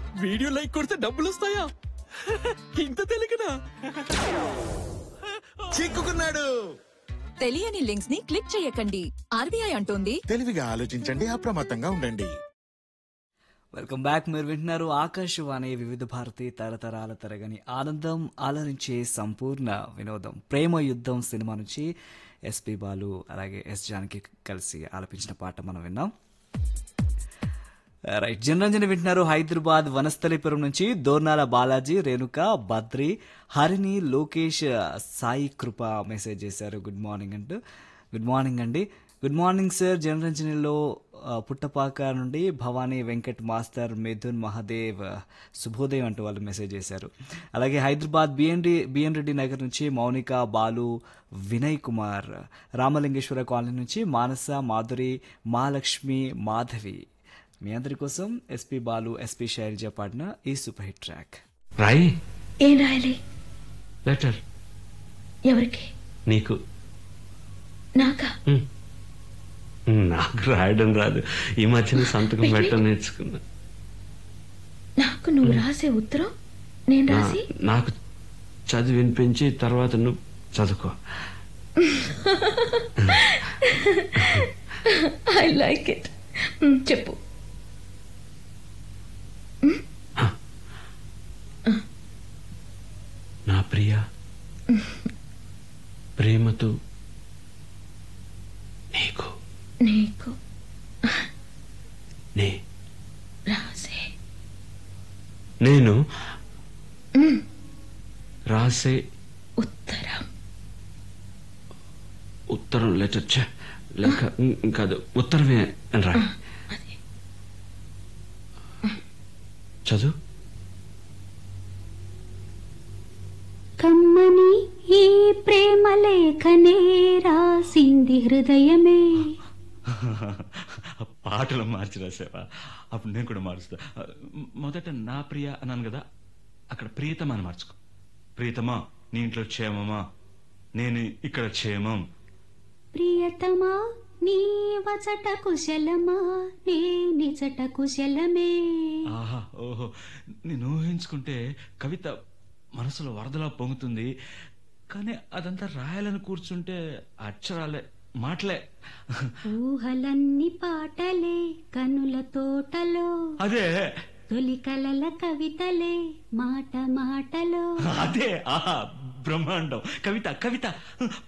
Video like కొడితే డబ్బులు వస్తాయా ఇంత తెలియకనా చిక్కుకున్నాడు తెలియని లింక్స్ ని క్లిక్ చేయకండి ఆర్బీఐ అంటోంది తెలివిగా ఆలోచించండి అప్రమత్తంగా ఉండండి వెల్కమ్ బ్యాక్ మీరు వింటున్నారు ఆకాశవాణి వివిధ భారతి తరతరాల తరగని ఆనందం ఆలరించే సంపూర్ణ వినోదం ప్రేమ యుద్ధం సినిమా నుంచి ఎస్పి బాలు అలాగే ఎస్ జానకి కలిసి ఆలపించిన పాట మనం విన్నాం రైట్ జనరంజని వింటున్నారు హైదరాబాద్ వనస్థలిపురం నుంచి దోర్నాల బాలాజీ రేణుక బద్రి హరిణి లోకేష్ సాయి కృప మెసేజ్ చేశారు గుడ్ మార్నింగ్ అంటూ గుడ్ మార్నింగ్ అండి గుడ్ మార్నింగ్ సార్ జనరంజనిలో ఆ, పుట్టపాక నుండి భవానీ వెంకట్ మాస్టర్ మిథున్ మహాదేవ్ శుభోదయం అంటూ వాళ్ళు మెసేజ్ చేశారు అలాగే హైదరాబాద్ బిఎన్ బిఎన్ రెడ్డి నగర్ నుంచి మౌనిక బాలు వినయ్ కుమార్ రామలింగేశ్వర కాలనీ నుంచి మానస మాధురి మహాలక్ష్మి మాధవి మీ అందరి కోసం ఎస్పి బాలు ఎస్పి శైలజ పాడిన ఈ సూపర్ హిట్ ట్రాక్ రాయి ఏం రాయాలి లెటర్ ఎవరికి నీకు నాకా ఉమ్. నాకు రాయడం రాదు ఈ మధ్యన సంతకం పెట్టడం నేర్చుకున్నా నాకు నువ్వు రాసే ఉత్తరం నేను నా- రాసి నాకు చదివి వినిపించి తర్వాత నువ్వు చదువుకో ఐ లైక్ ఇట్ చెప్పు నా ప్రియ ప్రేమతో నీకు నీకు నే రాసే నేను రాసే ఉత్తరం ఉత్తరం లెటర్ ఛే, లేక ఉమ్, కాదు ఉత్తరమే అని రా అది చదువు కమ్మని ఈ ప్రేమ లేఖనే రాసింది హృదయమే పాటలు మార్చి రాసావా అప్పుడు నేను కూడా మారుస్తా మొదట నా ప్రియ అన్నాను కదా అక్కడ ప్రియతమా అని మార్చుకో ప్రియతమా నీ ఇంట్లో క్షేమమా నేను ఇక్కడ క్షేమం ప్రియతమా నీ వచట కుశలమా నే నిజట కుశలమే ఆహా ఓహో నేను ఊహించుకుంటే కవిత మనసులో వరదలా పొంగుతుంది కానీ అదంతా రాయాలని కూర్చుంటే అక్షరాలే మాటలే ఊహలన్నీ పాటలే కనుల తోటలో అదే తొలి కలల కవితలే మాట మాటలో అదే ఆహా బ్రహ్మాండం కవిత కవిత